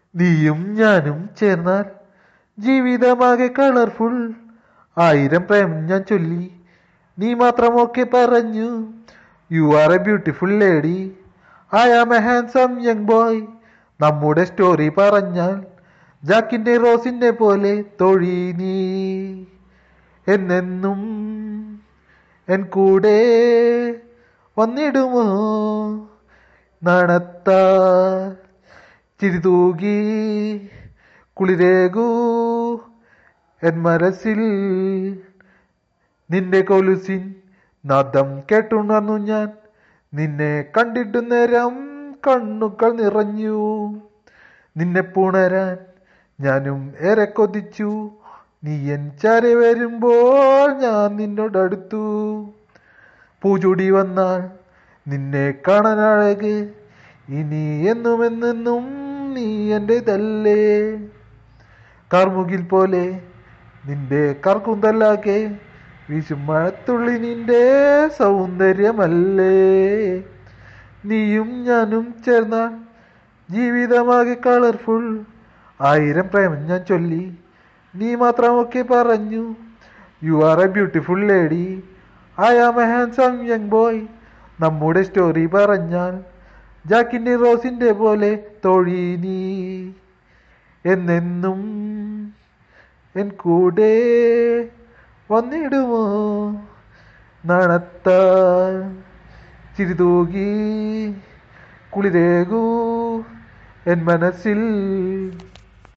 നീയും ഞാനും ചേർന്നാൽ ജീവിതമാകെ കളർഫുൾ ആയിരം പ്രേമം ഞാൻ ചൊല്ലി നീ മാത്രമൊക്കെ പറഞ്ഞു you are a beautiful lady I am a handsome young boy നമ്മുടെ സ്റ്റോറി പറഞ്ഞാൽ ജാക്കിന്റെ റോസിന്റെ പോലെ തൊഴി നീ എന്നെന്നും എൻ കൂടെ വന്നിടുമോ നടത്താ ചിരി തൂകി കുളിരേകൂ എൻ മനസ്സിൽ നിന്റെ കൊലുസിൻ നാദം കേട്ടുണർന്നു ഞാൻ നിന്നെ കണ്ടിട്ടു നേരം കണ്ണുകൾ നിറഞ്ഞു നിന്നെ പുണരാൻ ഞാനും ഏറെ കൊതിച്ചു നീ എൻ ചാരെ വരുമ്പോൾ ഞാൻ നിന്നോടടുത്തു പൂചൂടി വന്നാൽ നിന്നെ കാണാൻ അഴക് ഇനി എന്നും എന്നെന്നും നീ എൻ്റെതല്ലേ കാർമുകിൽ പോലെ നിന്റെ കർക്കുന്തല്ലാകെ വീശും മഴത്തുള്ളി നിന്റെ സൗന്ദര്യമല്ലേ നീയും ഞാനും ചേർന്നാൽ ജീവിതമാകെ കളർഫുൾ ആയിരം പ്രേമം ഞാൻ ചൊല്ലി നീ മാത്രമൊക്കെ പറഞ്ഞു you are a beautiful lady I am a handsome young boy നമ്മുടെ സ്റ്റോറി പറഞ്ഞാൽ ജാക്കിന്റെ റോസിന്റെ പോലെ തൊഴി നീ എന്നെന്നും എൻ കൂടെ വന്നിടുമോ നടത്താൽ ചിരിതൂകി കുളിരേകൂ എൻ മനസ്സിൽ